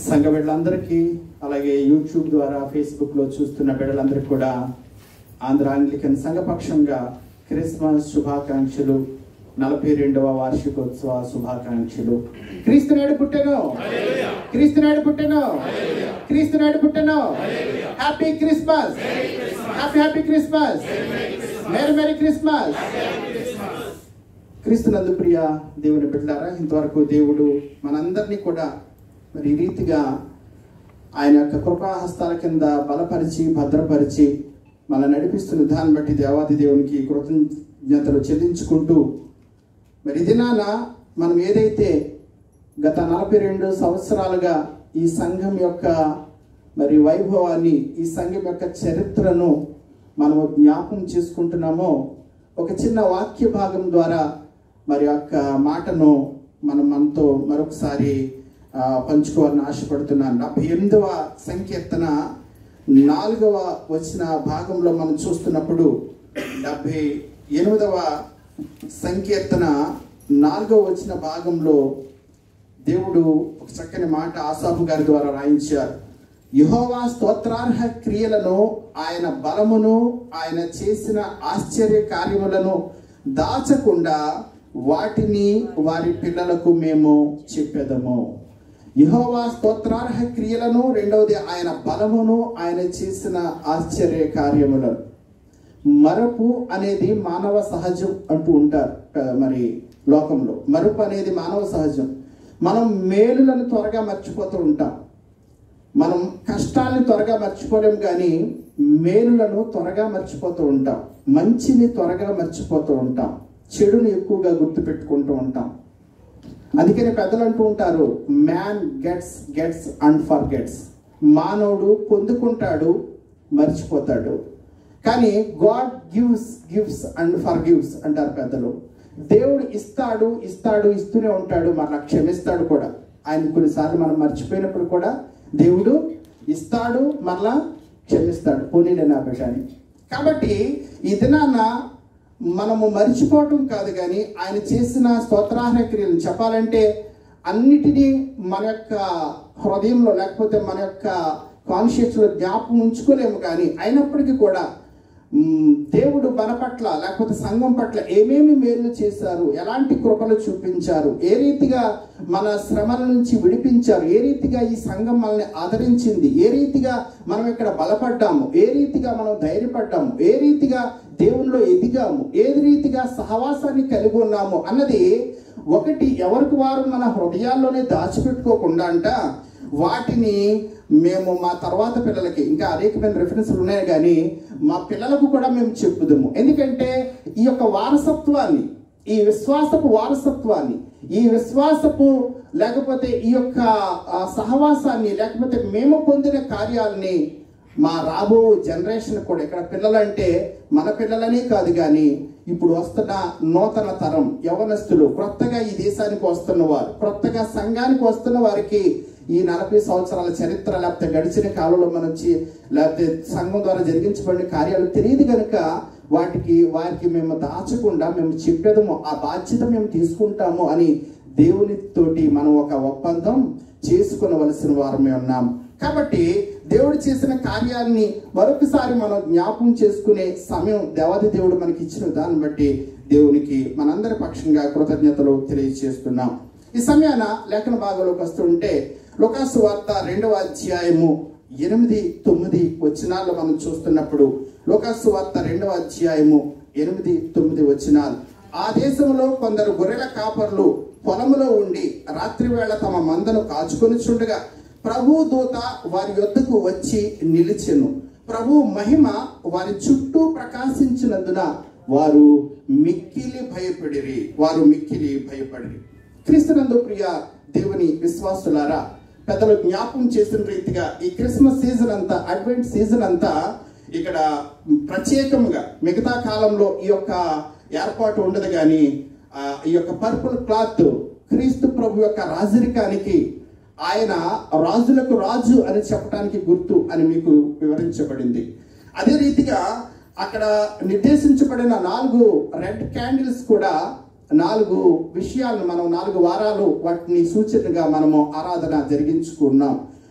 సంఘ బిడ్డలందరికీ అలాగే యూట్యూబ్ ద్వారా ఫేస్బుక్లో చూస్తున్న బిడ్డలందరికీ కూడా ఆంధ్ర ఆంగ్లికన్ సంఘపక్షంగా క్రిస్మస్ శుభాకాంక్షలు నలభై రెండవ వార్షికోత్సవ శుభాకాంక్షలు క్రీస్తు నాయుడు పుట్టెను క్రీస్తు నాయుడు పుట్టెను క్రీస్తు నాయుడు పుట్టెను happy Christmas happy happy Christmas merry merry Christmas క్రీస్తునందు ప్రియ దేవుని బిడ్డారా ఇంతవరకు దేవుడు మనందరినీ కూడా మరి ఈ రీతిగా ఆయన యొక్క కృపాహస్తాల కింద బలపరిచి భద్రపరిచి మన నడిపిస్తున్న దాన్ని బట్టి దేవాది దేవునికి కృతజ్ఞతలు చెల్లించుకుంటూ మరి దినాన మనం ఏదైతే గత నలభై రెండు సంవత్సరాలుగా ఈ సంఘం యొక్క మరి వైభవాన్ని ఈ సంఘం యొక్క చరిత్రను మనము జ్ఞాపం చేసుకుంటున్నామో ఒక చిన్న వాక్య భాగం ద్వారా మరి యొక్క మాటను మనం మనతో మరొకసారి ఆ, పంచుకోవాలని ఆశపడుతున్నాను డెబ్బై ఎనిమిదవ సంకీర్తన నాలుగవ వచ్చిన భాగంలో మనం చూస్తున్నప్పుడు డెబ్బై ఎనిమిదవ సంకీర్తన నాలుగవ వచ్చిన భాగంలో దేవుడు ఒక చక్కని మాట ఆసాపు గారి ద్వారా రాయించారు యహోవా స్తోత్రార్హ క్రియలను ఆయన బలమును ఆయన చేసిన ఆశ్చర్య కార్యములను దాచకుండా వాటిని వారి పిల్లలకు మేము చెప్పేదము యహోవా స్తోత్రార్హ క్రియలను రెండవది ఆయన బలమును ఆయన చేసిన ఆశ్చర్య కార్యములను మరపు అనేది మానవ సహజం అంటూ ఉంటారు ఆ, మరి లోకంలో మరపు అనేది మానవ సహజం మనం మేలులను త్వరగా మర్చిపోతూ ఉంటాం మనం కష్టాన్ని త్వరగా మర్చిపోలేం కానీ మేలులను త్వరగా మర్చిపోతూ ఉంటాం మంచిని త్వరగా మర్చిపోతూ ఉంటాం చెడుని ఎక్కువగా గుర్తుపెట్టుకుంటూ ఉంటాం అందుకని పెద్దలు అంటూ ఉంటారు man gets gets and forgets మానవుడు పొందుకుంటాడు మర్చిపోతాడు కానీ God gives gives and forgives అంటారు పెద్దలు దేవుడు ఇస్తాడు ఇస్తాడు ఇస్తూనే ఉంటాడు మరలా క్షమిస్తాడు కూడా ఆయన కొన్నిసార్లు మనం మర్చిపోయినప్పుడు కూడా దేవుడు ఇస్తాడు మరలా క్షమిస్తాడు పోనీలే నా బిడ్డ అని కాబట్టి ఈ దినాన మనము మర్చిపోవటం కాదు కానీ ఆయన చేసిన స్తోత్రాహన క్రియలను చెప్పాలంటే అన్నిటినీ మన యొక్క హృదయంలో లేకపోతే మన యొక్క కాన్షియస్లో జ్ఞాపకం ఉంచుకోలేము కానీ అయినప్పటికీ కూడా మ్, దేవుడు మన పట్ల లేకపోతే సంఘం పట్ల ఏమేమి మేలు చేశారు ఎలాంటి కృపలు చూపించారు ఏ రీతిగా మన శ్రమల నుంచి విడిపించారు ఏ రీతిగా ఈ సంఘం మనల్ని ఆదరించింది ఏ రీతిగా మనం ఇక్కడ బలపడ్డాము ఏ రీతిగా మనం ధైర్యపడ్డాము ఏ రీతిగా దేవునిలో ఎదిగాము ఏ రీతిగా సహవాసాన్ని కలిగి ఉన్నాము అన్నది ఒకటి ఎవరికి వారు మన హృదయాల్లోనే దాచిపెట్టుకోకుండా అంట వాటిని మేము మా తర్వాత పిల్లలకి ఇంకా అనేకమైన రెఫరెన్స్లు ఉన్నాయి కానీ మా పిల్లలకు కూడా మేము చెప్పుదాము ఎందుకంటే ఈ యొక్క వారసత్వాన్ని ఈ విశ్వాసపు వారసత్వాన్ని ఈ విశ్వాసపు లేకపోతే ఈ యొక్క ఆ, సహవాసాన్ని లేకపోతే మేము పొందిన కార్యాలని మా రాబో జనరేషన్ కూడా ఇక్కడ పిల్లలంటే మన పిల్లలనే కాదు కానీ ఇప్పుడు వస్తున్న నూతన తరం యవనస్తులు కొత్తగా ఈ దేశానికి వస్తున్న వారు కొత్తగా సంఘానికి వస్తున్న వారికి ఈ నలభై సంవత్సరాల చరిత్ర లేకపోతే గడిచిన కాలంలో మనం చే- లేకపోతే సంఘం ద్వారా జరిగించబడిన కార్యాలు తెలియదు కనుక వాటికి వారికి మేము దాచకుండా మేము చెప్పేదము ఆ బాధ్యత మేము తీసుకుంటాము అని దేవునితోటి మనం ఒక ఒప్పందం చేసుకునవలసిన వారమే ఉన్నాం కాబట్టి దేవుడు చేసిన కార్యాన్ని మరొకసారి మనం జ్ఞాపకం చేసుకునే సమయం దేవాది దేవుడు మనకి ఇచ్చిన దాన్ని బట్టి దేవునికి మనందరి పక్షంగా కృతజ్ఞతలు తెలియజేస్తున్నాం ఈ సమయాన లేఖన భాగంలోకి వస్తుంటే లోకాసు వార్త రెండవ అధ్యాయము ఎనిమిది తొమ్మిది వచనాల్లో మనం చూస్తున్నప్పుడు లోకాసు వార్త రెండవ అధ్యాయము ఎనిమిది తొమ్మిది వచనాలు ఆ దేశంలో కొందరు గొర్రెల కాపర్లు పొలములో ఉండి రాత్రి వేళ తమ మందను కాచుకొని చుండగా ప్రభు దూత వారి యొద్దకు వచ్చి నిలిచెను ప్రభు మహిమ వారి చుట్టూ ప్రకాశించినందున వారు మిక్కిలి భయపడిరి వారు మిక్కిలి భయపడిరి క్రీస్తునందు ప్రియ దేవుని విశ్వాసులారా పెద్దలు జ్ఞాపకం చేసిన రీతిగా ఈ క్రిస్మస్ సీజన్ అంతా అడ్వెంట్ సీజన్ అంతా ఇక్కడ ప్రత్యేకంగా మిగతా కాలంలో ఈ యొక్క ఏర్పాటు ఉండదు కానీ ఆ, ఈ యొక్క పర్పుల్ క్లాత్ క్రీస్తు ప్రభు యొక్క రాజరికానికి ఆయన రాజులకు రాజు అని చెప్పడానికి గుర్తు అని మీకు వివరించబడింది అదే రీతిగా అక్కడ నిర్దేశించబడిన నాలుగు రెడ్ క్యాండిల్స్ కూడా నాలుగు విషయాలను మనం నాలుగు వారాలు వాటిని సూచనగా మనము ఆరాధన జరిగించుకున్నాం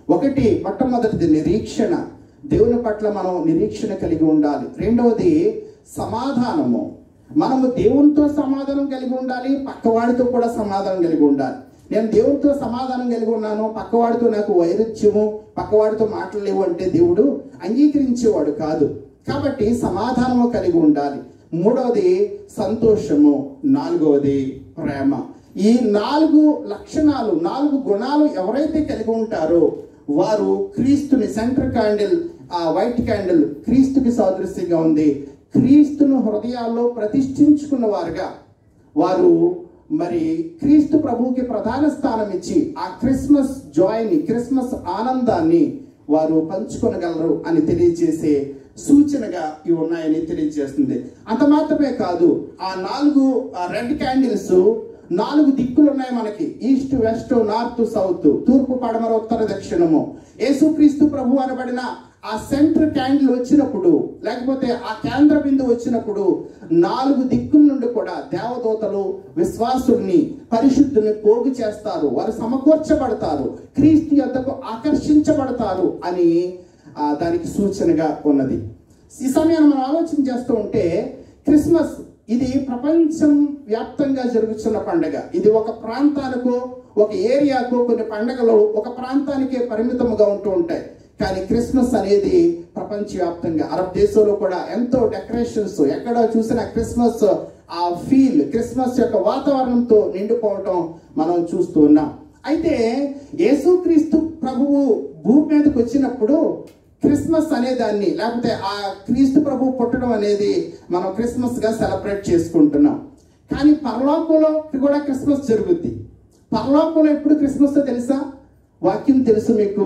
ఒకటి మొట్టమొదటిది నిరీక్షణ దేవుని పట్ల మనం నిరీక్షణ కలిగి ఉండాలి రెండవది సమాధానము మనము దేవునితో సమాధానం కలిగి ఉండాలి పక్కవాడితో కూడా సమాధానం కలిగి ఉండాలి నేను దేవుడితో సమాధానం కలిగి ఉన్నాను పక్కవాడితో నాకు వైరుధ్యము పక్కవాడితో మాట్లాడలేవు అంటే దేవుడు అంగీకరించేవాడు కాదు కాబట్టి సమాధానము కలిగి ఉండాలి మూడవది సంతోషము నాలుగవది ప్రేమ ఈ నాలుగు లక్షణాలు నాలుగు గుణాలు ఎవరైతే కలిగి ఉంటారో వారు క్రీస్తుని సెంటర్ క్యాండిల్ ఆ వైట్ క్యాండిల్ క్రీస్తుకి సాదృశ్యంగా ఉంది క్రీస్తును హృదయాల్లో ప్రతిష్ఠించుకున్న వారుగా వారు మరి క్రీస్తు ప్రభువుకి ప్రధాన స్థానం ఇచ్చి ఆ క్రిస్మస్ జాయ్ని క్రిస్మస్ ఆనందాన్ని వారు పంచుకొనగలరు అని తెలియజేసే సూచనగా ఇవి ఉన్నాయని తెలియజేస్తుంది అంత మాత్రమే కాదు ఆ నాలుగు రెడ్ క్యాండిల్స్ నాలుగు దిక్కులు ఉన్నాయి మనకి ఈస్ట్ వెస్ట్ నార్త్ సౌత్ తూర్పు పడమర ఉత్తర దక్షిణము యేసుక్రీస్తు ప్రభు అనబడిన ఆ సెంటర్ క్యాండిల్ వచ్చినప్పుడు లేకపోతే ఆ కేంద్ర బిందు వచ్చినప్పుడు నాలుగు దిక్కుల నుండి కూడా దేవదూతలు విశ్వాసుల్ని పరిశుద్ధుని పోగు చేస్తారు వారు సమకూర్చబడతారు క్రీస్తు యొద్దకు ఆకర్షించబడతారు అని ఆ, దానికి సూచనగా ఉన్నది ఈ సమయాన్ని మనం ఆలోచన చేస్తూ ఉంటే క్రిస్మస్ ఇది ప్రపంచం వ్యాప్తంగా జరుగుతున్న పండగ ఇది ఒక ప్రాంతానికో ఒక ఏరియాకో కొన్ని పండగలు ఒక ప్రాంతానికే పరిమితముగా ఉంటూ ఉంటాయి కానీ క్రిస్మస్ అనేది ప్రపంచవ్యాప్తంగా అరబ్ దేశంలో కూడా ఎంతో డెకరేషన్స్ ఎక్కడ చూసినా క్రిస్మస్ ఆ ఫీల్ క్రిస్మస్ యొక్క వాతావరణంతో నిండిపోవటం మనం చూస్తూ ఉన్నాం అయితే యేసుక్రీస్తు ప్రభువు భూమి మీదకి వచ్చినప్పుడు క్రిస్మస్ అనే దాన్ని లేకపోతే ఆ క్రీస్తు ప్రభు పుట్టడం అనేది మనం క్రిస్మస్ గా సెలబ్రేట్ చేసుకుంటున్నాం కానీ పరలోకంలో కూడా క్రిస్మస్ జరుగుద్ది పరలోకంలో ఎప్పుడు క్రిస్మస్ తెలుసా వాక్యం తెలుసు మీకు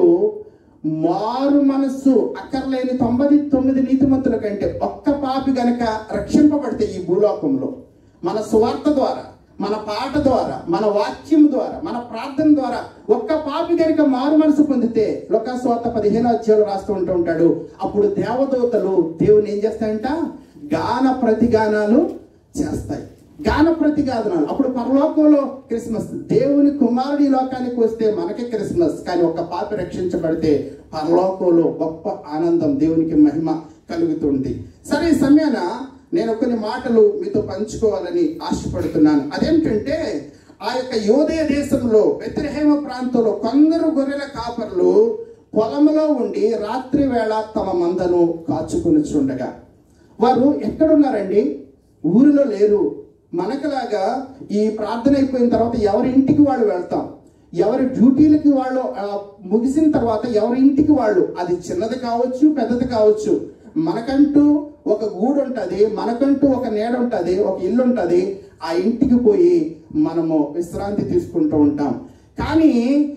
మారు మనస్సు అక్కర్లేని తొంభై తొమ్మిది నీతిమంతుల కంటే ఒక్క పాపి గనక రక్షింపబడితే ఈ భూలోకంలో మన సువార్త ద్వారా మన పాట ద్వారా మన వాక్యం ద్వారా మన ప్రార్థన ద్వారా ఒక్క పాపి గనుక మారు మనసు పొందితే లోకాస్వార్త పదిహేను అధ్యాయులు రాస్తూ ఉంటూ ఉంటాడు అప్పుడు దేవదూతలు దేవుని ఏం చేస్తాయంట గాన ప్రతిగానాలు చేస్తాయి గాన ప్రతిగాదనాలు అప్పుడు పరలోకంలో క్రిస్మస్ దేవుని కుమారుడి ఈ లోకానికి వస్తే మనకి క్రిస్మస్ కానీ ఒక పాపి రక్షించబడితే పరలోకంలో గొప్ప ఆనందం దేవునికి మహిమ కలుగుతుంది సరే ఈ సమయాన నేను కొన్ని మాటలు మీతో పంచుకోవాలని ఆశపడుతున్నాను అదేంటంటే ఆ యొక్క యోదయ దేశంలో బెత్రహేమ ప్రాంతంలో కొందరు గొర్రెల కాపర్లు పొలంలో ఉండి రాత్రి వేళ తమ మందను కాచుకుని చూడగా వారు ఎక్కడున్నారండి ఊరిలో లేరు మనకులాగా ఈ ప్రార్థన అయిపోయిన తర్వాత ఎవరి ఇంటికి వాళ్ళు వెళ్తాం ఎవరి డ్యూటీలకి వాళ్ళు ఆ, ముగిసిన తర్వాత ఎవరి ఇంటికి వాళ్ళు అది చిన్నది కావచ్చు పెద్దది కావచ్చు మనకంటూ ఒక గూడు ఉంటుంది మనకంటూ ఒక నీడ ఉంటుంది ఒక ఇల్లు ఉంటుంది ఆ ఇంటికి పోయి మనము విశ్రాంతి తీసుకుంటూ ఉంటాం కానీ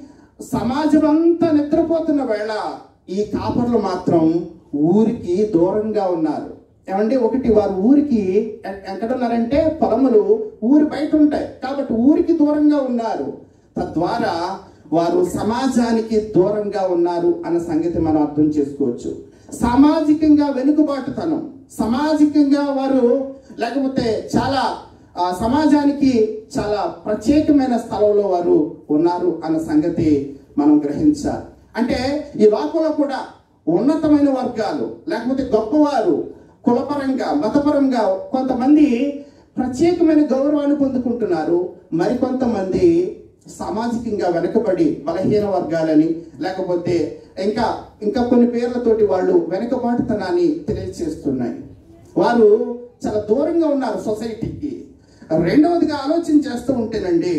సమాజం అంతా నిద్రపోతున్న వేళ ఈ కాపర్లు మాత్రం ఊరికి దూరంగా ఉన్నారు ఏమండి ఒకటి వారు ఊరికి ఎ- ఎక్కడ ఉన్నారంటే పొలములు ఊరి బయట ఉంటాయి కాబట్టి ఊరికి దూరంగా ఉన్నారు తద్వారా వారు సమాజానికి దూరంగా ఉన్నారు అన్న సంగతి మనం అర్థం చేసుకోవచ్చు సామాజికంగా వెనుకబాటుతనం సామాజికంగా వారు లేకపోతే చాలా ఆ, సమాజానికి చాలా ప్రత్యేకమైన స్థలంలో వారు ఉన్నారు అన్న సంగతి మనం గ్రహించాలి అంటే ఈ లోకంలో కూడా ఉన్నతమైన వర్గాలు లేకపోతే గొప్పవారు కులపరంగా మతపరంగా కొంతమంది ప్రత్యేకమైన గౌరవాన్ని పొందుకుంటున్నారు మరికొంతమంది సామాజికంగా వెనకబడి బలహీన వర్గాలని లేకపోతే ఇంకా ఇంకా కొన్ని పేర్లతోటి వాళ్ళు వెనకబాటుతనాన్ని తెలియజేస్తున్నాయి వారు చాలా దూరంగా ఉన్నారు సొసైటీకి రెండవదిగా ఆలోచన చేస్తూ ఉంటేనండి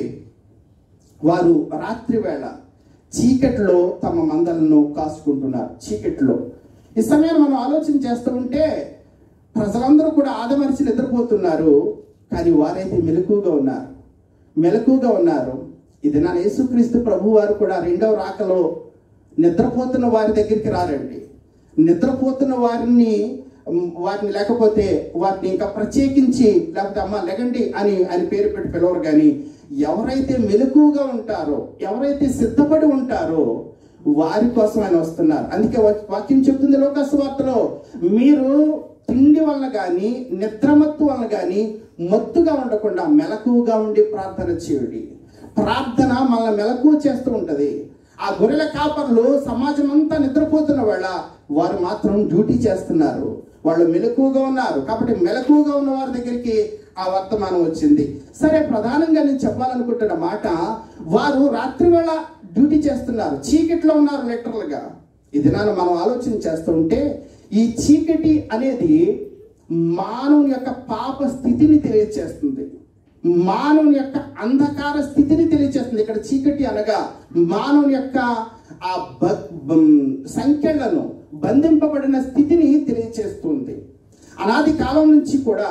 వారు రాత్రి వేళ చీకటిలో తమ మందలను కాసుకుంటున్నారు చీకటిలో ఈ సమయాన్ని మనం ఆలోచన చేస్తూ ఉంటే ప్రజలందరూ కూడా ఆదమరిచి నిద్రపోతున్నారు కానీ వారైతే మెలకుగా ఉన్నారు మెలకుగా ఉన్నారు ఇది నా యేసుక్రీస్తు ప్రభు వారు కూడా రెండవ రాకలో నిద్రపోతున్న వారి దగ్గరికి రారండి నిద్రపోతున్న వారిని ఉమ్, వారిని లేకపోతే వారిని ఇంకా ప్రత్యేకించి లేకపోతే అమ్మ లెగండి అని అని పేరు పెట్టి పిలవరు కానీ ఎవరైతే మెలకుగా ఉంటారో ఎవరైతే సిద్ధపడి ఉంటారో వారి కోసం ఆయన వస్తున్నారు అందుకే వా- వాక్యం చెప్తుంది లోకస్ వార్తలో మీరు తిండి వలన కానీ నిద్రమత్తు వలన కానీ మత్తుగా ఉండకుండా మెలకుగా ఉండి ప్రార్థన చేయుడి ప్రార్థన మనల్ని మెలకువ చేస్తూ ఉంటది ఆ గొర్రెల కాపర్లు సమాజం అంతా నిద్రపోతున్న వేళ వారు మాత్రం డ్యూటీ చేస్తున్నారు వాళ్ళు మెలకుగా ఉన్నారు కాబట్టి మెలకుగా ఉన్న వారి దగ్గరికి ఆ వర్తమానం వచ్చింది సరే ప్రధానంగా నేను చెప్పాలనుకుంటున్న మాట వారు రాత్రి వేళ డ్యూటీ చేస్తున్నారు చీకట్లో ఉన్నారు లిటరల్గా ఇది నాన్న మనం ఆలోచన చేస్తుంటే ఈ చీకటి అనేది మానవుని యొక్క పాప స్థితిని తెలియచేస్తుంది మానవుని యొక్క అంధకార స్థితిని తెలియచేస్తుంది ఇక్కడ చీకటి అనగా మానవుని యొక్క ఆ బ- బం- సంఖ్యలను బంధింపబడిన స్థితిని తెలియచేస్తుంది అనాది కాలం నుంచి కూడా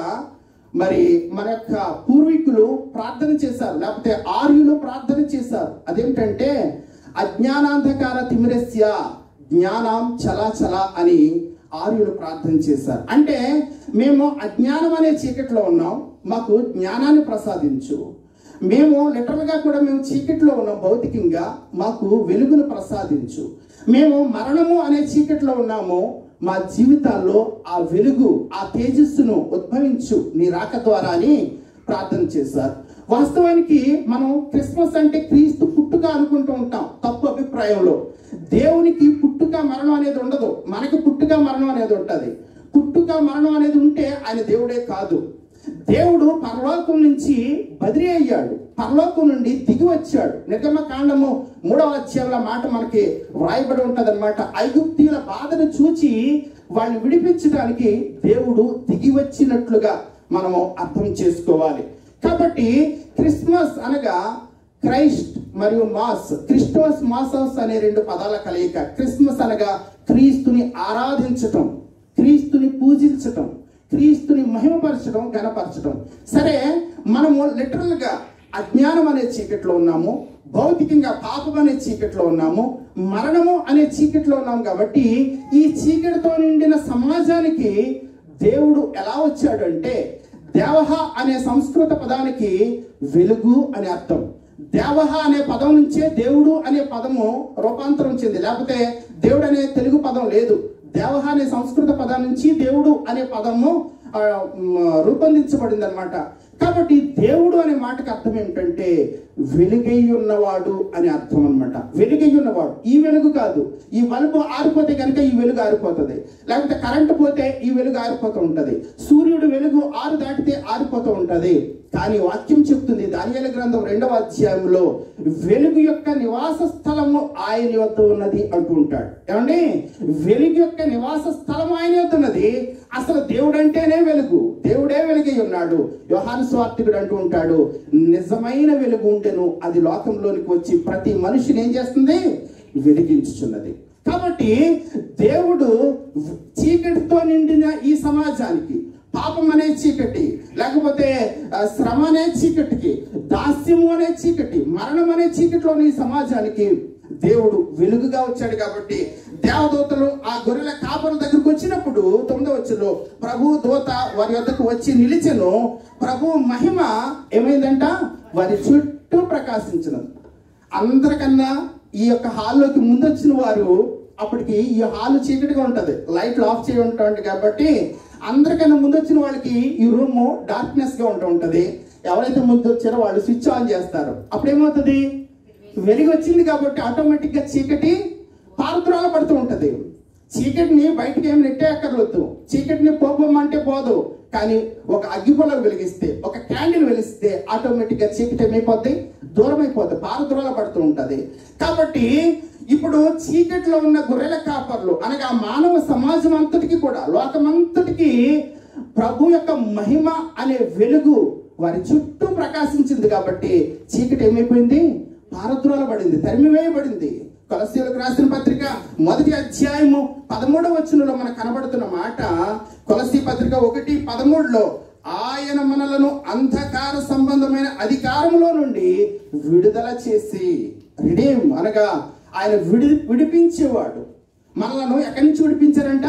మరి మన యొక్క పూర్వీకులు ప్రార్థన చేశారు లేకపోతే ఆర్యులు ప్రార్థన చేశారు అదేమిటంటే అజ్ఞానాంధకార తిమిరస్య జ్ఞానం చలాచల అని ఆర్యులు ప్రార్థన చేశారు అంటే మేము అజ్ఞానం అనే చీకట్లో ఉన్నాం మాకు జ్ఞానాన్ని ప్రసాదించు మేము లిటరల్ గా కూడా మేము చీకట్లో ఉన్నాం భౌతికంగా మాకు వెలుగును ప్రసాదించు మేము మరణము అనే చీకట్లో ఉన్నాము మా జీవితాల్లో ఆ వెలుగు ఆ తేజస్సును ఉద్భవించు నీ రాక ద్వారా అని ప్రార్థన చేశారు వాస్తవానికి మనం క్రిస్మస్ అంటే క్రీస్తు పుట్టుక అనుకుంటూ ఉంటాం తప్పు అభిప్రాయంలో దేవునికి పుట్టుక మరణం అనేది ఉండదు మనకి పుట్టుక మరణం అనేది ఉంటుంది పుట్టుక మరణం అనేది ఉంటే ఆయన దేవుడే కాదు దేవుడు పరలోకం నుంచి బదిలీ అయ్యాడు పరలోకం నుండి దిగి వచ్చాడు నిర్గమ కాండము మూడవ అధ్యాయంలో మాట మనకి వ్రాయబడి ఉంటది అనమాట ఐగుప్తీయుల బాధను చూచి వాళ్ళని విడిపించడానికి దేవుడు దిగి వచ్చినట్లుగా మనము అర్థం చేసుకోవాలి కాబట్టి క్రిస్మస్ అనగా క్రైస్ట్ మరియు మాస్ క్రిస్టోస్ మాసస్ అనే రెండు పదాల కలయిక క్రిస్మస్ అనగా క్రీస్తుని ఆరాధించటం క్రీస్తుని పూజించటం క్రీస్తుని మహిమపరచడం గణపరచడం సరే మనము లిటరల్ గా అజ్ఞానం అనే చీకట్లో ఉన్నాము భౌతికంగా పాపం అనే చీకట్లో ఉన్నాము మరణము అనే చీకట్లో ఉన్నాము కాబట్టి ఈ చీకటితో నిండిన సమాజానికి దేవుడు ఎలా వచ్చాడు అంటే దేవహ అనే సంస్కృత పదానికి వెలుగు అని అర్థం దేవహ అనే పదం నుంచే దేవుడు అనే పదము రూపాంతరం చెంది లేకపోతే దేవుడు అనే తెలుగు పదం లేదు దేవహ అనే సంస్కృత పదం నుంచి దేవుడు అనే పదము ఆ, మ్, రూపొందించబడింది అనమాట కాబట్టి దేవుడు అనే మాటకు అర్థం ఏమిటంటే వెలుగై ఉన్నవాడు అని అర్థం అనమాట వెలుగై ఉన్నవాడు ఈ వెలుగు కాదు ఈ బల్బు ఆరిపోతే కనుక ఈ వెలుగు ఆరిపోతుంది లేకపోతే కరెంటు పోతే ఈ వెలుగు ఆరిపోతూ ఉంటది సూర్యుడు వెలుగు ఆరు దాటితే ఆరిపోతూ ఉంటది కానీ వాక్యం చెప్తుంది దానియేల గ్రంథం రెండవ అధ్యాయంలో వెలుగు యొక్క నివాస స్థలము ఆయన వద్ద ఉన్నది అంటూ ఉంటాడు ఏమండి వెలుగు యొక్క నివాస స్థలం ఆయన వద్ద ఉన్నది అసలు దేవుడు అంటేనే వెలుగు దేవుడే వెలుగై ఉన్నాడు యోహాను స్వార్థికుడు అంటూ ఉంటాడు నిజమైన వెలుగు ఉంటేను అది లోకంలోనికి వచ్చి ప్రతి మనిషిని ఏం చేస్తుంది వెలిగించుచున్నది కాబట్టి దేవుడు చీకటితో నిండిన ఈ సమాజానికి పాపం అనే చీకటి లేకపోతే ఆ, శ్రమ అనే చీకటికి దాస్యము అనే చీకటి మరణం అనే చీకటిలోని ఈ సమాజానికి దేవుడు వెలుగుగా వచ్చాడు కాబట్టి దేవదూతలు ఆ గొర్రెల కాపరుల దగ్గరకు వచ్చినప్పుడు తొమ్మిదో వచ్చులో ప్రభు దూత వారి వద్దకు వచ్చి నిలిచెను ప్రభు మహిమ ఏమైందంట వారి చుట్టూ ప్రకాశించినది అందరికన్నా ఈ యొక్క హాల్లోకి ముందు వచ్చిన వారు అప్పటికి ఈ హాల్ చీకటిగా ఉంటది లైట్లు ఆఫ్ చేయి ఉంటుంది కాబట్టి అందరికన్నా ముందు వచ్చిన వాళ్ళకి ఈ రూమ్ డార్క్నెస్ గా ఉంటూ ఉంటది ఎవరైతే ముందు వచ్చారో వాళ్ళు స్విచ్ ఆన్ చేస్తారు అప్పుడు ఏమవుతుంది వెలుగు వచ్చింది కాబట్టి ఆటోమేటిక్ గా చీకటి పారుద్రాల పడుతూ ఉంటది చీకటిని బయటికి ఏమి నెట్టేయక్కర్లేదు చీకటిని పోపమంటే పోదు కానీ ఒక అగ్గిపొల వెలిగిస్తే ఒక క్యాండిల్ వెలిగిస్తే ఆటోమేటిక్ గా చీకటి ఏమైపోద్ది దూరం అయిపోద్ది పారుద్రోల పడుతూ ఉంటది కాబట్టి ఇప్పుడు చీకట్లో ఉన్న గొర్రెల కాపర్లు అనగా మానవ సమాజం అంతటికి కూడా లోకమంతటికి ప్రభు యొక్క మహిమ అనే వెలుగు వారి చుట్టూ ప్రకాశించింది కాబట్టి చీకటి ఏమైపోయింది పారద్రోల పడింది తరిమివేయబడింది కొలసీలకు రాసిన పత్రిక మొదటి అధ్యాయము పదమూడవ వచనంలో మనకు కనబడుతున్న మాట కొలసీ పత్రిక ఒకటి పదమూడులో ఆయన మనలను అంధకార సంబంధమైన అధికారంలో నుండి విడుదల చేసి రిడీమ్ అనగా ఆయన విడి విడిపించేవాడు మనలను ఎక్కడి నుంచి విడిపించారంట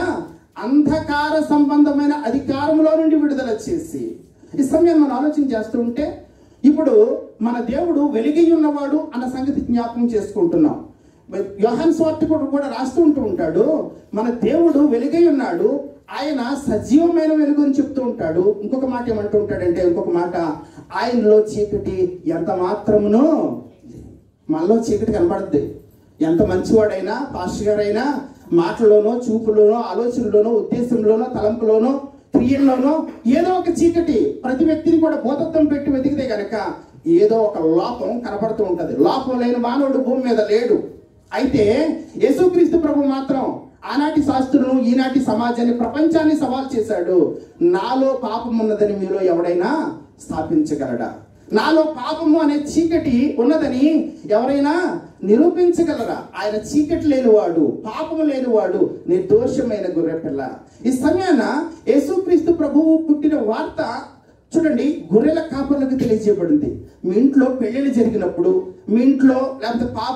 అంధకార సంబంధమైన అధికారంలో నుండి విడుదల చేసి ఈ సమయం మనం ఆలోచన చేస్తూ ఉంటే ఇప్పుడు మన దేవుడు వెలిగి ఉన్నవాడు అన్న సంగతి జ్ఞాపకం చేసుకుంటున్నాం యోహాన్ స్వార్థకుడు కూడా రాస్తూ ఉంటూ ఉంటాడు మన దేవుడు వెలుగై ఉన్నాడు ఆయన సజీవమైన వెలుగు అని చెప్తూ ఉంటాడు ఇంకొక మాట ఏమంటూ ఉంటాడంటే ఇంకొక మాట ఆయనలో చీకటి ఎంత మాత్రమునో మనలో చీకటి కనబడుద్ది ఎంత మంచివాడైనా పాస్టర్ గారైనా మాటల్లోనో చూపులోనో ఆలోచనలోనో ఉద్దేశంలోనో తలంపులోనో క్రియల్లోనో ఏదో ఒక చీకటి ప్రతి వ్యక్తిని కూడా భూతత్వం పెట్టి వెతికితే గనక ఏదో ఒక లోపం కనపడుతూ ఉంటది లోపం లేని మానవుడు భూమి మీద లేడు అయితే యేసుక్రీస్తు ప్రభు మాత్రం ఆనాటి శాస్త్రులను ఈనాటి సమాజాన్ని ప్రపంచాన్ని సవాల్ చేశాడు నాలో పాపం ఉన్నదని మీలో ఎవడైనా స్థాపించగలడా నాలో పాపము అనే చీకటి ఉన్నదని ఎవరైనా నిరూపించగలరా ఆయన చీకటి లేనివాడు పాపము లేనివాడు నిర్దోషమైన గొర్రెపిల్ల ఈ సమయాన యేసుక్రీస్తు ప్రభువు పుట్టిన వార్త చూడండి గొర్రెల కాపర్లకు తెలియజేయబడింది మీ ఇంట్లో పెళ్ళిళ్ళు జరిగినప్పుడు మీ ఇంట్లో లేకపోతే పాప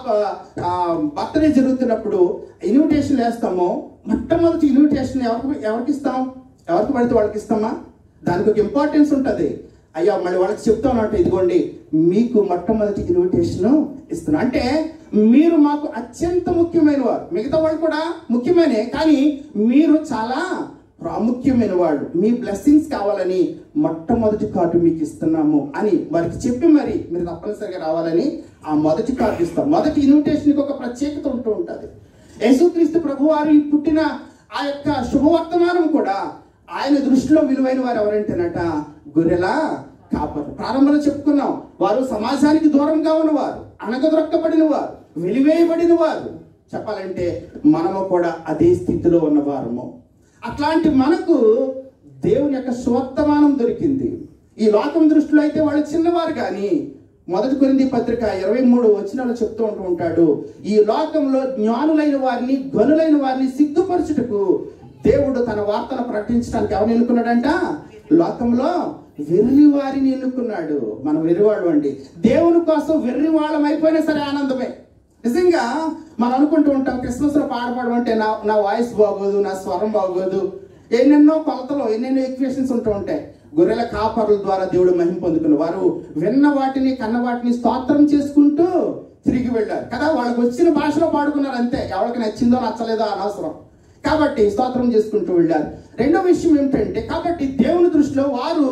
బర్త్డే జరుగుతున్నప్పుడు ఇన్విటేషన్ వేస్తామో మొట్టమొదటి ఇన్విటేషన్ ఎవరికి ఎవరికి ఇస్తాం ఎవరికి పడితే వాళ్ళకి ఇస్తామా దానికి ఒక ఇంపార్టెన్స్ ఉంటుంది అయ్యా మళ్ళీ వాళ్ళకి చెప్తానంటే ఇదిగోండి మీకు మొట్టమొదటి ఇన్విటేషన్ ఇస్తున్నా అంటే మీరు మాకు అత్యంత ముఖ్యమైన వారు మిగతా వాళ్ళు కూడా ముఖ్యమైనే కానీ మీరు చాలా ప్రాముఖ్యమైన వాళ్ళు మీ బ్లెస్సింగ్స్ కావాలని మొట్టమొదటి కార్డు మీకు ఇస్తున్నాము అని వారికి చెప్పి మరి మీరు తప్పనిసరిగా రావాలని ఆ మొదటి కార్డు ఇస్తాం మొదటి ఇన్విటేషన్కి ఒక ప్రత్యేకత ఉంటూ ఉంటుంది యేసుక్రీస్తు ప్రభు వారు ఈ పుట్టిన ఆ యొక్క శుభవర్తమానం కూడా ఆయన దృష్టిలో విలువైన వారు ఎవరంటేనట గొర్రెల కాపరు ప్రారంభంలో చెప్పుకున్నాం వారు సమాజానికి దూరంగా ఉన్నవారు అణగదొరక్కబడిన వారు వెలివేయబడిన వారు చెప్పాలంటే మనము కూడా అదే స్థితిలో ఉన్నవారము అట్లాంటి మనకు దేవుని యొక్క స్వర్తమానం దొరికింది ఈ లోకం దృష్టిలో అయితే వాళ్ళు చిన్నవారు కానీ మొదటి కొరింది పత్రిక ఇరవై మూడు వచనాలు చెప్తూ ఉంటూ ఉంటాడు ఈ లోకంలో జ్ఞానులైన వారిని గనులైన వారిని సిగ్గుపరచుటకు దేవుడు తన వార్తను ప్రకటించడానికి ఎవరిని ఎన్నుకున్నాడంట లోకంలో వెర్రి వారిని ఎన్నుకున్నాడు మనం వెర్రివాడు అండి దేవుని కోసం వెర్రి వాళ్ళం అయిపోయినా సరే ఆనందమే నిజంగా మనం అనుకుంటూ ఉంటాం క్రిస్మస్ లో పాట పాడమంటే నా నా వాయిస్ బాగోదు నా స్వరం బాగోదు ఎన్నెన్నో కొలతలు ఎన్నెన్నో ఈక్వేషన్స్ ఉంటూ ఉంటాయి గొర్రెల కాపరుల ద్వారా దేవుడు మహిమ పొందుకున్న వారు విన్న వాటిని కన్న వాటిని స్తోత్రం చేసుకుంటూ తిరిగి వెళ్ళారు కదా వాళ్ళకి వచ్చిన భాషలో పాడుకున్నారు అంతే ఎవరికి నచ్చిందో నచ్చలేదో అనవసరం కాబట్టి స్తోత్రం చేసుకుంటూ వెళ్ళారు రెండో విషయం ఏమిటంటే కాబట్టి దేవుని దృష్టిలో వారు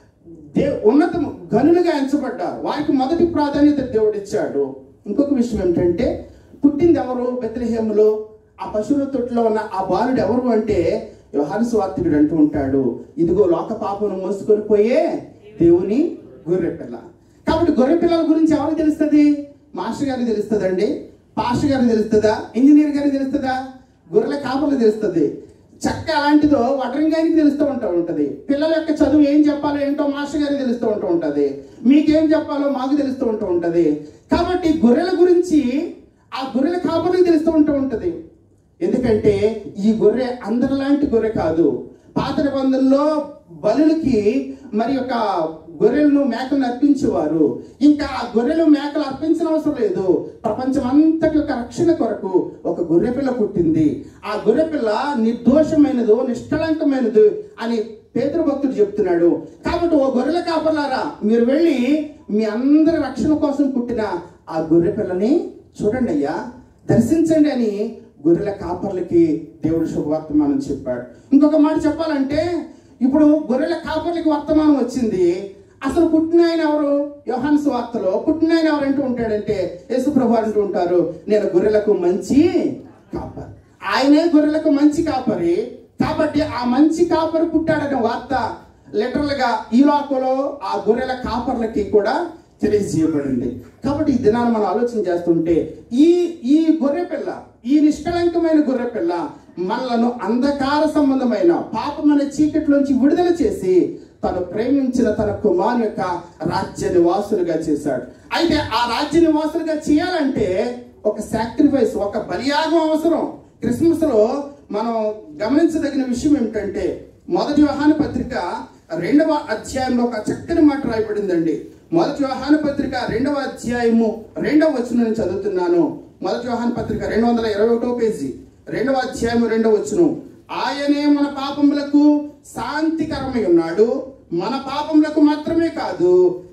దే ఉన్నత గనులుగా ఎంచబడ్డారు వారికి మొదటి ప్రాధాన్యత దేవుడు ఇచ్చాడు ఇంకొక విషయం ఏమిటంటే పుట్టింది ఎవరు బెత్లహేములో ఆ పశువుల తొట్టులో ఉన్న ఆ బాలుడు ఎవరు అంటే యోహాను స్వార్థికుడు అంటూ ఉంటాడు ఇదిగో లోక పాపను మోసుకొని పోయే దేవుని గొర్రె పిల్ల కాబట్టి గొర్రె పిల్లల గురించి ఎవరికి తెలుస్తుంది మాస్టర్ గారికి తెలుస్తుందండి పాస్టర్ గారికి తెలుస్తుందా ఇంజనీర్ గారికి తెలుస్తుందా గొర్రెల కాపర్లు తెలుస్తుంది చక్క అలాంటిదో వడ్రంగానికి తెలుస్తూ ఉంటా ఉంటది పిల్లల యొక్క చదువు ఏం చెప్పాలో ఏంటో మాస్టర్ గారికి తెలుస్తూ ఉంటూ ఉంటది మీకేం చెప్పాలో మాకు తెలుస్తూ ఉంటూ ఉంటది కాబట్టి గొర్రెల గురించి ఆ గొర్రెల కాపర్లకు తెలుస్తూ ఉంటూ ఉంటది ఎందుకంటే ఈ గొర్రె అందరిలాంటి గొర్రె కాదు పాత నిబంధనలో బలులకి మరి యొక్క గొర్రెలను మేకలను అర్పించేవారు ఇంకా ఆ గొర్రెలు మేకలు అర్పించిన అవసరం లేదు ప్రపంచం అంతటి యొక్క రక్షణ కొరకు ఒక గొర్రె పిల్ల పుట్టింది ఆ గొర్రె పిల్ల నిర్దోషమైనదు నిష్కళంకమైనది అని పేదరు భక్తుడు చెప్తున్నాడు కాబట్టి ఓ గొర్రెల కాపర్లారా మీరు వెళ్ళి మీ అందరి రక్షణ కోసం పుట్టిన ఆ గొర్రె పిల్లని చూడండి అయ్యా దర్శించండి అని గొర్రెల కాపర్లకి దేవుడు శుభవర్తమానం చెప్పాడు ఇంకొక మాట చెప్పాలంటే ఇప్పుడు గొర్రెల కాపర్లకి వర్తమానం వచ్చింది అసలు పుట్టిన ఆయన ఎవరు యోహాను సువార్తలో పుట్టిన ఆయన ఎవరు అంటూ ఉంటాడంటే యేసుప్రభు అంటూ ఉంటారు నేను గొర్రెలకు మంచి కాపరి ఆయనే గొర్రెలకు మంచి కాపరి కాబట్టి ఆ మంచి కాపరి పుట్టాడనే వార్త లిటరల్ గా ఈ లోకంలో ఆ గొర్రెల కాపర్లకి కూడా తెలియజేయబడింది కాబట్టి ఈ దినాన్ని మనం ఆలోచన చేస్తుంటే ఈ ఈ గొర్రె పిల్ల ఈ నిష్కళంకమైన గొర్రె పిల్ల మనలను అంధకార సంబంధమైన పాపమైన చీకటిలోంచి విడుదల చేసి తను ప్రేమించిన తన కుమారు యొక్క రాజ్య నివాసులుగా చేశాడు అయితే ఆ రాజ్య నివాసులుగా చేయాలంటే ఒక సాక్రిఫైస్ ఒక బలియాగం అవసరం క్రిస్మస్ లో మనం గమనించదగిన విషయం ఏమిటంటే మొదటి వ్యవహాన పత్రిక రెండవ అధ్యాయంలో ఒక చక్కని మాట రాయబడిందండి మొదటి వ్యవహాన పత్రిక రెండవ అధ్యాయము రెండవ వచనం నేను చదువుతున్నాను మొదటి వ్యవహాన పత్రిక రెండు వందల ఇరవై ఒకటో పేజీ రెండవ అధ్యాయము రెండవ వచనం ఆయనే మన పాపములకు శాంతికరమై ఉన్నాడు మన పాపములకు మాత్రమే కాదు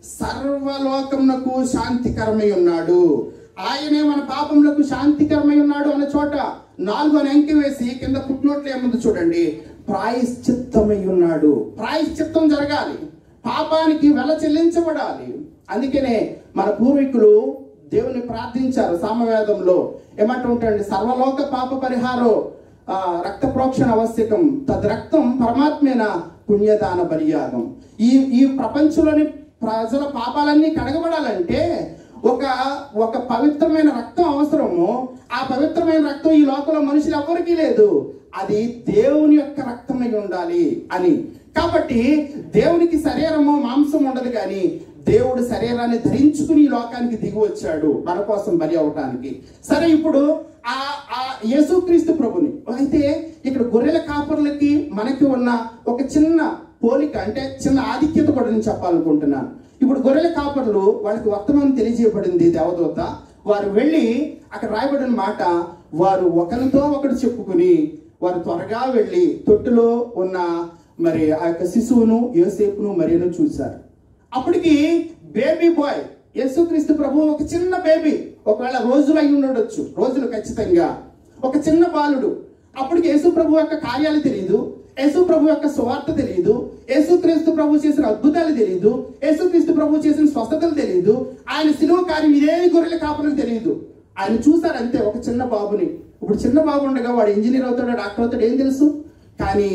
సర్వలోకమునకు శాంతికరమై ఉన్నాడు ఆయనే మన పాపములకు శాంతికరమై ఉన్నాడు అన్న చోట నాలుగు అని అంకె వేసి కింద పుట్టినోట్లు ఏముంది చూడండి ప్రాయశ్చిత్తమై ఉన్నాడు ప్రాయశ్చిత్తం జరగాలి పాపానికి వెల చెల్లించబడాలి అందుకనే మన పూర్వీకులు దేవుని ప్రార్థించారు సామవేదంలో ఏమంటుంటండి సర్వలోక పాప పరిహారో ఆ, రక్త ప్రోక్షణ ఆవశ్యకం తద్ రక్తం పరమాత్మైన పుణ్యదాన బలియాగం ఈ ఈ ప్రపంచంలోని ప్రజల పాపాలన్నీ కడగబడాలంటే ఒక ఒక పవిత్రమైన రక్తం అవసరము ఆ పవిత్రమైన రక్తం ఈ లోకంలో మనుషులు ఎవరికీ లేదు అది దేవుని యొక్క రక్తమై ఉండాలి అని కాబట్టి దేవునికి శరీరము మాంసం ఉండదు కానీ దేవుడు శరీరాన్ని ధరించుకుని ఈ లోకానికి దిగి వచ్చాడు మన కోసం బలి అవటానికి సరే ఇప్పుడు ఆ ఆ యేసుక్రీస్తు ప్రభుని అయితే ఇక్కడ గొర్రెల కాపర్లకి మనకి ఉన్న ఒక చిన్న పోలిక అంటే చిన్న ఆధిక్యత కూడా నేను చెప్పాలనుకుంటున్నాను ఇప్పుడు గొర్రెల కాపర్లు వాళ్ళకి వర్తమానం తెలియజేయబడింది దేవదూత వారు వెళ్ళి అక్కడ రాయబడిన మాట వారు ఒకరితో ఒకరు చెప్పుకుని వారు త్వరగా వెళ్ళి తొట్టులో ఉన్న మరి ఆ యొక్క శిశువును యోసేపును మరియను చూశారు అప్పటికి బేబీ బాయ్ యేసుక్రీస్తు ప్రభు ఒక చిన్న బేబీ ఒకవేళ రోజులు అయి ఉండొచ్చు రోజులు ఖచ్చితంగా ఒక చిన్న బాలుడు అప్పటికి యేసు ప్రభు యొక్క కార్యాలు తెలియదు యేసు ప్రభు యొక్క సువార్త తెలియదు యేసుక్రీస్తు ప్రభు చేసిన అద్భుతాలు తెలియదు యేసుక్రీస్తు ప్రభు చేసిన స్వస్థతలు తెలియదు ఆయన సిలువ కార్యం ఇదే గొర్రెల కాపులకు తెలియదు ఆయన చూసారు అంతే ఒక చిన్న బాబుని ఇప్పుడు చిన్న బాబు ఉండగా వాడు ఇంజనీర్ అవుతాడు డాక్టర్ అవుతాడు ఏం తెలుసు కానీ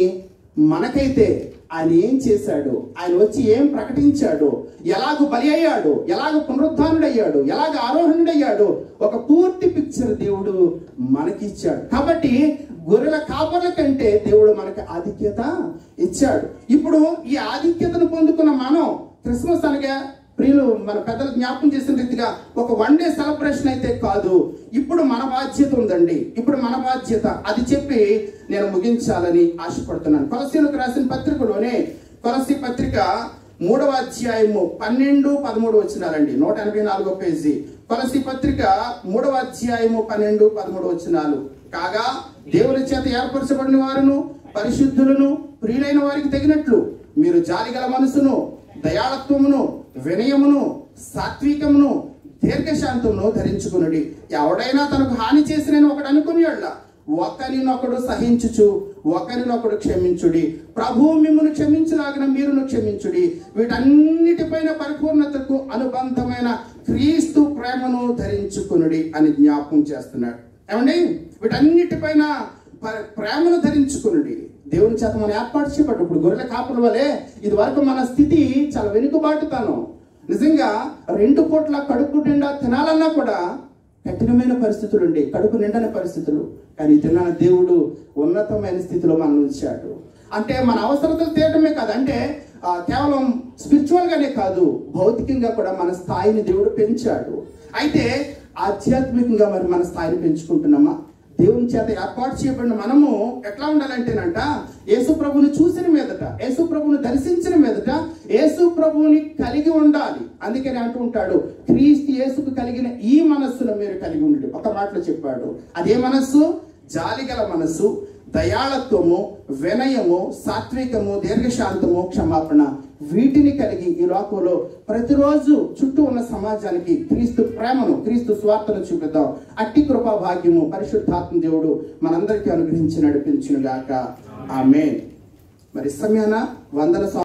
మనకైతే ఆయన ఏం చేశాడు ఆయన వచ్చి ఏం ప్రకటించాడు ఎలాగ బలి అయ్యాడు ఎలాగ పునరుద్ధానుడయ్యాడు ఎలాగ ఆరోహణుడయ్యాడు ఒక పూర్తి పిక్చర్ దేవుడు మనకిచ్చాడు కాబట్టి గొర్రెల కాపర్ల కంటే దేవుడు మనకి ఆధిక్యత ఇచ్చాడు ఇప్పుడు ఈ ఆధిక్యతను పొందుకున్న మనం క్రిస్మస్ అనగా ప్రియులు మన పెద్దలు జ్ఞాపకం చేసిన రీతిగా ఒక వన్ డే సెలబ్రేషన్ అయితే కాదు ఇప్పుడు మన బాధ్యత ఉందండి ఇప్పుడు మన బాధ్యత అది చెప్పి నేను ముగించాలని ఆశపడుతున్నాను కొలసీలకు రాసిన పత్రికలోనే కొలసి పత్రిక మూడవ అధ్యాయము పన్నెండు పదమూడు వచ్చినాలండి నూట ఎనభై నాలుగో పేజీ కొలసి పత్రిక మూడవ అధ్యాయము పన్నెండు పదమూడు వచ్చినాలు కాగా దేవుని చేత ఏర్పరచబడిన వారును పరిశుద్ధులను ప్రియులైన వారికి తగినట్లు మీరు జాలిగల మనసును దయాళత్వమును వినయమును సాత్వికమును దీర్ఘశాంతమును ధరించుకునుడి ఎవడైనా తనకు హాని చేసిన ఒకడు అనుకుని ఒకరినొకడు సహించుచు ఒకరినొకడు క్షమించుడి ప్రభువు మిమ్మల్ని క్షమించలాగిన మీరును క్షమించుడి వీటన్నిటిపైన పరిపూర్ణతకు అనుబంధమైన క్రీస్తు ప్రేమను ధరించుకునుడి అని జ్ఞాపకం చేస్తున్నాడు ఏమండి వీటన్నిటిపైన ప- ప్రేమను ధరించుకునుడి దేవుని చేత మనం ఏర్పాటు చేయబడ్డ ఇప్పుడు గొర్రెల కాపుల వలె ఇది వరకు మన స్థితి చాలా వెనుకబాటుతాను నిజంగా రెండు పూట్ల కడుపు నిండా తినాలన్నా కూడా కఠినమైన పరిస్థితులు ఉండి కడుపు నిండని పరిస్థితులు కానీ తిన్న దేవుడు ఉన్నతమైన స్థితిలో మనం ఉంచాడు అంటే మన అవసరతలు తీయడమే కాదు అంటే ఆ, కేవలం స్పిరిచువల్ గానే కాదు భౌతికంగా కూడా మన స్థాయిని దేవుడు పెంచాడు అయితే ఆధ్యాత్మికంగా మరి మన స్థాయిని పెంచుకుంటున్నామా దేవుని చేత ఏర్పాటు చేయబడిన మనము ఎట్లా ఉండాలంటేనంట యేసు ప్రభుని చూసిన మీదట యేసు ప్రభుని దర్శించిన మీదట యేసు ప్రభుని కలిగి ఉండాలి అందుకని అంటూ ఉంటాడు క్రీస్తు యేసుకు కలిగిన ఈ మనస్సును మీరు కలిగి ఉండండి ఒక మాటలో చెప్పాడు అదే మనస్సు జాలిగల మనస్సు దయాళత్వము వినయము సాత్వికము దీర్ఘశాంతము క్షమాపణ వీటిని కలిగి ఈ లోకంలో ప్రతిరోజు చుట్టూ ఉన్న సమాజానికి క్రీస్తు ప్రేమను క్రీస్తు స్వార్థను చూపిద్దాం అట్టి కృపా భాగ్యము పరిశుద్ధాత్మ దేవుడు మనందరికీ అనుగ్రహించి నడిపించును గాక ఆమె మరి సమయాన వందల సం-